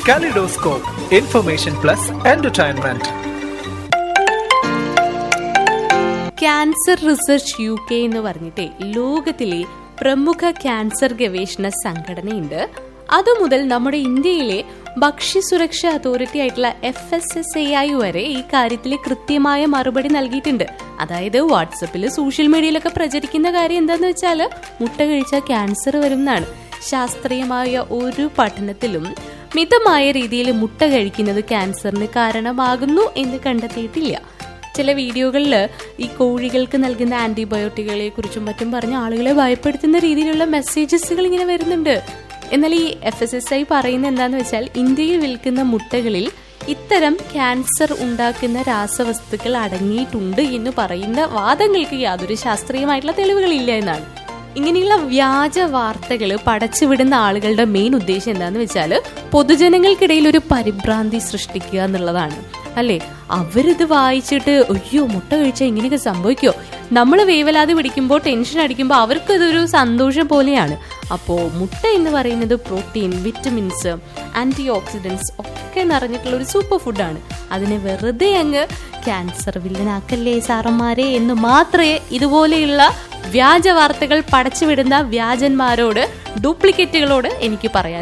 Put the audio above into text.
Kaleidoscope, information plus entertainment. Cancer research U K എന്ന് പറഞ്ഞിട്ടേ ലോകത്തിലെ പ്രമുഖ ക്യാൻസർ ഗവേഷണ സംഘടനയുണ്ട് അതുമുതൽ നമ്മുടെ ഇന്ത്യയിലെ ഭക്ഷ്യസുരക്ഷാ അതോറിറ്റി ആയിട്ടുള്ള F S S A I വരെ ഈ കാര്യത്തിൽ കൃത്യമായ മറുപടി നൽകിയിട്ടുണ്ട് അതായത് വാട്സപ്പിൽ സോഷ്യൽ മീഡിയയിലൊക്കെ പ്രചരിക്കുന്ന കാര്യം എന്താന്ന് വെച്ചാൽ മുട്ട കഴിച്ചാൽ ക്യാൻസർ വരുന്നതാണ് ശാസ്ത്രീയമായ ഒരു പഠനത്തിലും മിതമായ രീതിയിൽ മുട്ട കഴിക്കുന്നത് ക്യാൻസറിന് കാരണമാകുന്നു എന്ന് കണ്ടെത്തിയിട്ടില്ല ചില വീഡിയോകളിൽ ഈ കോഴികൾക്ക് നൽകുന്ന ആന്റിബയോട്ടിക്കുകളെ കുറിച്ചും മറ്റും പറഞ്ഞ് ആളുകളെ ഭയപ്പെടുത്തുന്ന രീതിയിലുള്ള മെസ്സേജസുകൾ ഇങ്ങനെ വരുന്നുണ്ട് എന്നാൽ ഈ എഫ് എസ് എസ് ഐ പറയുന്ന എന്താന്ന് വെച്ചാൽ ഇന്ത്യയിൽ വിൽക്കുന്ന മുട്ടകളിൽ ഇത്തരം ക്യാൻസർ ഉണ്ടാക്കുന്ന രാസവസ്തുക്കൾ അടങ്ങിയിട്ടുണ്ട് എന്ന് പറയുന്ന വാദങ്ങൾക്ക് യാതൊരു ശാസ്ത്രീയമായിട്ടുള്ള തെളിവുകളില്ല എന്നാണ് ഇങ്ങനെയുള്ള വ്യാജ വാർത്തകൾ പടച്ചുവിടുന്ന ആളുകളുടെ മെയിൻ ഉദ്ദേശം എന്താന്ന് വെച്ചാൽ പൊതുജനങ്ങൾക്കിടയിൽ ഒരു പരിഭ്രാന്തി സൃഷ്ടിക്കുക എന്നുള്ളതാണ് അല്ലേ അവരിത് വായിച്ചിട്ട് അയ്യോ മുട്ട കഴിച്ചാൽ ഇങ്ങനെയൊക്കെ സംഭവിക്കോ നമ്മൾ വേവലാതെ പിടിക്കുമ്പോൾ ടെൻഷൻ അടിക്കുമ്പോൾ അവർക്ക് ഇതൊരു സന്തോഷം പോലെയാണ് അപ്പോൾ മുട്ട എന്ന് പറയുന്നത് പ്രോട്ടീൻ വിറ്റമിൻസ് ആന്റി ഓക്സിഡൻസ് ഒക്കെ നിറഞ്ഞിട്ടുള്ള ഒരു സൂപ്പർ ഫുഡാണ് അതിനെ വെറുതെ അങ്ങ് ക്യാൻസർ വില്ലനാക്കല്ലേ സാറന്മാരെ എന്ന് മാത്രമേ ഇതുപോലെയുള്ള വ്യാജ വാർത്തകൾ പടച്ചുവിടുന്ന വ്യാജന്മാരോട് ഡ്യൂപ്ലിക്കേറ്റുകളോട് എനിക്ക് പറയാൻ